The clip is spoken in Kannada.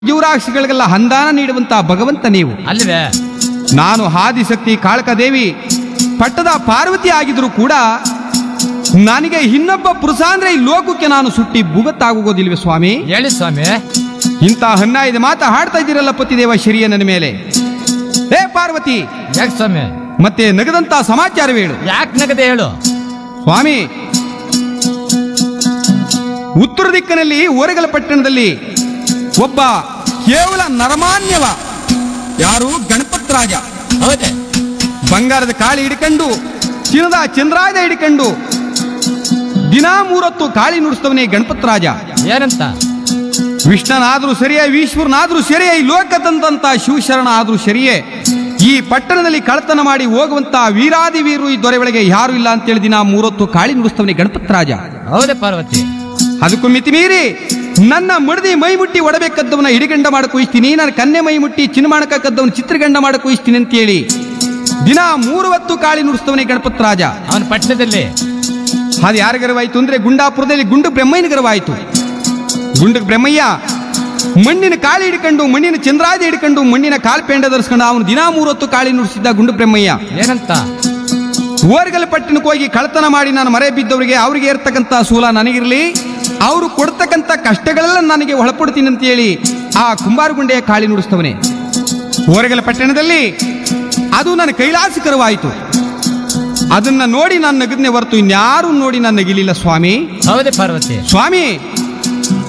ಜೀವರಾಶಿಗಳಿಗೆಲ್ಲ ಹಂದಾನ ನೀಡುವಂತಹ ಭಗವಂತ ನೀವು ಅಲ್ವೇ ನಾನು ಆದಿಶಕ್ತಿ ಕಾಳಕದೇವಿ ಪಟ್ಟದ ಪಾರ್ವತಿ ಆಗಿದ್ರು ಕೂಡ ನನಗೆ ಇನ್ನೊಬ್ಬ ಪುರುಷ ಅಂದ್ರೆ ಈ ಲೋಕಕ್ಕೆ ನಾನು ಸುಟ್ಟಿ ಭೂಗತ್ತಾಗುವುದಿಲ್ವೇ ಸ್ವಾಮಿ ಹೇಳಿ ಸ್ವಾಮಿ ಇಂಥ ಹನ್ನಾಯ್ದ ಮಾತ ಹಾಡ್ತಾ ಇದ್ದೀರಲ್ಲ ಪತಿದೇವ ಶರಿಯ ನನ್ನ ಮೇಲೆ ಹೇ ಪಾರ್ವತಿ ಯಾಕೆ ಸ್ವಾಮಿ ಮತ್ತೆ ನಗದಂತ ಸಮಾಚಾರ ಹೇಳು ಯಾಕೆ ನಗದೆ ಹೇಳು ಸ್ವಾಮಿ ಉತ್ತರ ದಿಕ್ಕಿನಲ್ಲಿ ಓರಗಲ ಪಟ್ಟಣದಲ್ಲಿ ಒಬ್ಬ ಕೇವಲ ನರಮಾನ್ಯವ ಯಾರು ಗಣಪತ್ ರಾಜ ಹೌದೇ ಬಂಗಾರದ ಕಾಳಿ ಹಿಡ್ಕೊಂಡು ಚಿನ್ನದ ಚಂದ್ರಾಯುಧ ಹಿಡ್ಕೊಂಡು ದಿನಾ ಮೂರೊತ್ತು ಕಾಳಿ ನುಡಿಸ್ತವನೇ ಗಣಪತ್ ರಾಜ ಏನಂತ ವಿಷ್ಣನಾದ್ರೂ ಸರಿಯೇ ಈಶ್ವರನಾದ್ರೂ ಸರಿಯೇ ಈ ಲೋಕದಂತ ಶಿವಶರಣ ಆದ್ರೂ ಸರಿಯೇ ಈ ಪಟ್ಟಣದಲ್ಲಿ ಕಳತನ ಮಾಡಿ ಹೋಗುವಂತ ವೀರಾದಿ ವೀರು ಈ ದೊರೆಗಳಿಗೆ ಯಾರು ಇಲ್ಲ ಅಂತೇಳಿ ದಿನ ಮೂರೊತ್ತು ಕಾಳಿ ನುಡಿಸ್ತವನೇ ಗಣಪತ್ ರಾಜ ಹೌದೇ ಪಾರ್ವತಿ ಅದಕ್ಕೂ ಮಿತಿ ಮೀರಿ ನನ್ನ ಮಡದಿ ಮೈ ಮುಟ್ಟಿ ಒಡಬೇಕದ್ದವನ ಹಿಡಿಗಂಡ ಮಾಡಕ್ ಹೋಯ್ತೀನಿ ನಾನು ಕನ್ನೆ ಮೈ ಮುಟ್ಟಿ ಚಿನ್ನಮಾಣಕ ಕದ್ದವನ ಚಿತ್ರಗಂಡ ಮಾಡಕ್ ಹೋಯ್ತೀನಿ ಅಂತೇಳಿ ದಿನ ಮೂರು ಹೊತ್ತು ಕಾಳಿ ನುಡಿಸ್ತವನೇ ಗಣಪತ್ ರಾಜ ಅವನ ಪಟ್ಟಣದಲ್ಲಿ ಅದು ಯಾರ ಗರ್ವಾಯ್ತು ಅಂದ್ರೆ ಗುಂಡಾಪುರದಲ್ಲಿ ಗುಂಡು ಬ್ರಹ್ಮಯ್ಯನ ಗರ್ವಾಯ್ತು ಗುಂಡು ಬ್ರಹ್ಮಯ್ಯ ಮಣ್ಣಿನ ಕಾಳಿ ಹಿಡ್ಕೊಂಡು ಮಣ್ಣಿನ ಚಂದ್ರಾದಿ ಹಿಡ್ಕೊಂಡು ಮಣ್ಣಿನ ಕಾಲ್ಪೆಂಡ ಧರಿಸ್ಕೊಂಡು ಅವನು ದಿನ ಮೂರೊತ್ತು ಕಾಳಿ ನುಡಿಸಿದ್ದ ಗುಂಡು ಬ್ರಹ್ಮಯ್ಯ ಏನಂತ ಓರ್ಗಲ್ ಪಟ್ಟಣಕ್ಕೆ ಹೋಗಿ ಕಳ್ತನ ಮಾಡಿ ನಾನು ಮರೆ ಬಿದ್ದವರಿಗೆ ಅವರಿಗೆ ಇರ್ತಕ್ಕಂಥ ಸೂಲ ನನಗಿರಲಿ ಅವರು ಕೊಡ್ತಕ್ಕಂಥ ಕಷ್ಟಗಳೆಲ್ಲ ನನಗೆ ಒಳಪಡ್ತೀನಿ ಅಂತ ಹೇಳಿ ಆ ಕುಂಬಾರಗುಂಡೆಯ ಕಾಳಿ ನುಡಿಸ್ತವನೇ ಓರಗಲ ಪಟ್ಟಣದಲ್ಲಿ ಅದು ನನ್ನ ಕೈಲಾಸಕರವಾಯಿತು ಅದನ್ನ ನೋಡಿ ನಾನು ನಗದ್ನೆ ಹೊರತು ಇನ್ಯಾರು ನೋಡಿ ನಾನು ನಗಿಲಿಲ್ಲ ಸ್ವಾಮಿ ಹೌದೇ ಪಾರ್ವತಿ ಸ್ವಾಮಿ